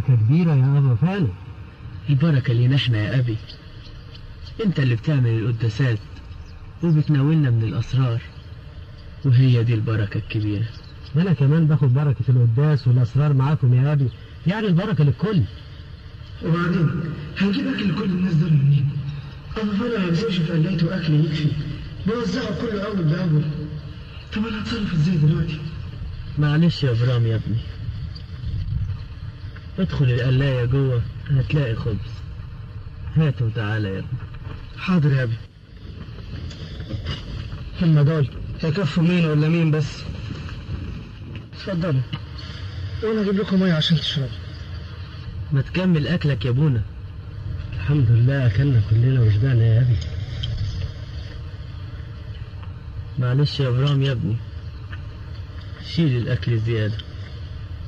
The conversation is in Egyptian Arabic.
بركة كبيرة يا أبا فعلا البركة لينا احنا يا أبي انت اللي بتعمل القداسات وبتناولنا من الأسرار وهي دي البركة الكبيرة أنا كمان باخد بركة القداس والأسرار معاكم يا أبي يعني البركة للكل وبعدين هنجيب اكل لكل الناس دول منين؟ ابو فانا ما بيسيبش في قلايته اكل يكفي بيوزعه كله اول باول طب انا هتصرف ازاي دلوقتي؟ معلش يا برام يا ابني ادخل القلاية جوه هتلاقي خبز هات وتعالى يا ابني حاضر يا ابي هم دول هيكفوا مين ولا مين بس اتفضلوا وانا اجيب لكم ميه عشان تشربوا ما تكمل أكلك يا بونا الحمد لله أكلنا كلنا وشبعنا يا أبي معلش يا برام يا ابني شيل الأكل زيادة